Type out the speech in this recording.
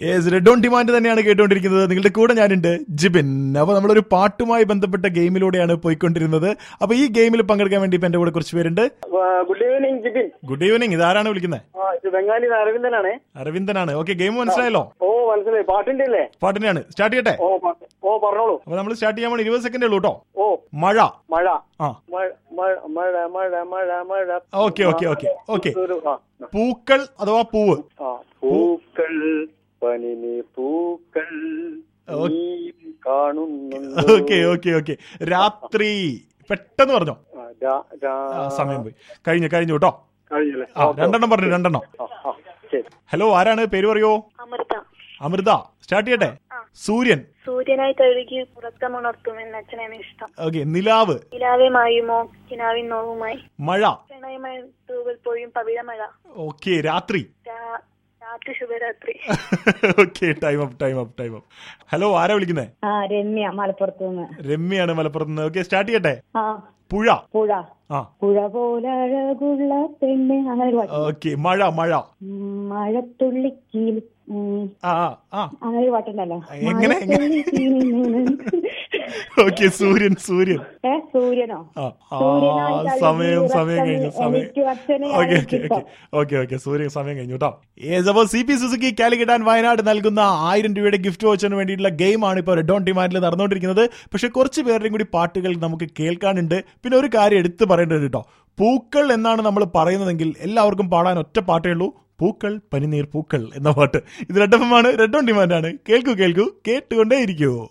Yes red on demand തന്നെയാണ് കേട്ടുകൊണ്ടിരിക്കുന്നത് നിങ്ങളുടെ കൂടെ ഞാനുണ്ട് ജിബിൻ അപ്പൊ നമ്മളൊരു പാട്ടുമായി ബന്ധപ്പെട്ട ഗെയിമിലൂടെയാണ് പോയിക്കൊണ്ടിരുന്നത് അപ്പൊ ഈ ഗെയിമിൽ പങ്കെടുക്കാൻ വേണ്ടി ഇപ്പൊ എന്റെ കൂടെ കുറച്ച് പേരുണ്ട് good evening Jibin good evening ഇതാരാണ് വിളിക്കുന്നത് ആ ഇത് ബംഗാളി അരവിന്ദനാണ് അരവിന്ദനാണ് ഓക്കെ ഗെയിം മനസ്സിലായല്ലോ ഓ മനസ്സിലായി പാട്ടിന്റെ അല്ലേ പാട്ടിനെയാണ് സ്റ്റാർട്ട് ചെയ്യട്ടെ ഓ പ- ഓ പറഞ്ഞോളൂ അപ്പൊ നമ്മൾ സ്റ്റാർട്ട് ചെയ്യാൻ വേണ്ടി ഇരുപത് സെക്കൻഡേ ഉള്ളൂ കേട്ടോ ഓ മഴ മഴ ആ മഴ മഴ മഴ മഴ മഴ മഴ ഓക്കെ ഓക്കെ ഓക്കെ ഓക്കെ ഒരു ആ പൂക്കൾ അഥവാ പൂവ് ആ പൂക്കൾ പനിനി പൂക്കൾ നീ കാണുന്നുണ്ടോ ഓക്കെ ഓക്കെ ഓക്കെ രാത്രി പെട്ടെന്ന് പറഞ്ഞോ ആ, രാ- രാ- ആ, സമയം പോയി കഴിഞ്ഞു കഴിഞ്ഞു കേട്ടോ കഴിഞ്ഞല്ലേ ആ രണ്ടെണ്ണം പറഞ്ഞു രണ്ടെണ്ണം ആ, ആ, ശരി ഹലോ ആരാണ് പേര് പറയോ അമൃത അമൃത സ്റ്റാർട്ട് ചെയ്യട്ടെ സൂര്യൻ സൂര്യനായി തഴുകി ഉറക്കമുണർത്തും എന്ന അച്ഛനാണ് ഇഷ്ടം ഓക്കെ നിലാവ് ഇലാവെ മായുമോ കിനാവിൻ നോവുമായി മഴ പ്രണയമായി തൂവൽ പൊഴിയും പവിഴമഴ ഓക്കെ രാത്രി രാ- രാത്രി ശുഭരാത്രി okay time up time up time up hello ആരാ വിളിക്കുന്നേ ആ രമ്യ മലപ്പുറത്ത് നിന്ന് രമ്യാണ് മലപ്പുറത്ത് നിന്ന് ഓക്കെ സ്റ്റാർട്ട് ചെയ്യട്ടെ ആ പുഴ പുഴ ആ പുഴ പോലെ അഴകുള്ള പെണ്ണ് അങ്ങനെ ഒരു പാട്ട് ഓക്കെ മഴ മഴ ഉം, മഴത്തുള്ളിക്കീൽ ഉം, ആ ആ, ആ അങ്ങനെ ഒരു പാട്ടുണ്ടല്ലോ എങ്ങനെ, എങ്ങനെ? മഴത്തുള്ളിക്കീൽ ഓക്കെ സൂര്യൻ സൂര്യൻ ഏ സൂര്യനോ ആ ആ, സൂര്യനായി തഴുകി സമയം സമയം ഉറക്കം കഴിഞ്ഞു സമയം എനിക്കും അച്ഛനെ ഓക്കെ എനിക്ക് ഓക്കെ ഓക്കെ ഓക്കെ ഓക്കെ സൂര്യൻ സമയം കഴിഞ്ഞു കേട്ടോ ഏസ് അപ്പോൾ സി പി സുസുക്കി കാലിക്കറ്റാൻ വയനാട് നൽകുന്ന ആയിരം രൂപയുടെ ഗിഫ്റ്റ് വോച്ചറിന് വേണ്ടിയിട്ടുള്ള ഗെയിമാണ് ഇപ്പോൾ റെഡ് ഓൺ ഡിമാൻഡിൽ നടന്നുകൊണ്ടിരിക്കുന്നത് പക്ഷെ കുറച്ച് പേരുടെയും കൂടി പാട്ടുകൾ നമുക്ക് കേൾക്കാനുണ്ട് പിന്നെ ഒരു കാര്യം എടുത്തു പറയേണ്ടത് കേട്ടോ പൂക്കൾ എന്നാണ് നമ്മൾ പറയുന്നതെങ്കിൽ എല്ലാവർക്കും പാടാൻ ഒറ്റ പാട്ടേ ഉള്ളൂ പൂക്കൾ പനിനീർ പൂക്കൾ എന്ന പാട്ട് ഇത് റെഡ് എഫ് ആണ് റെഡ് ഓൺ ഡിമാൻഡ് ആണ് കേൾക്കൂ കേൾക്കൂ കേട്ടുകൊണ്ടേ ഇരിക്കൂ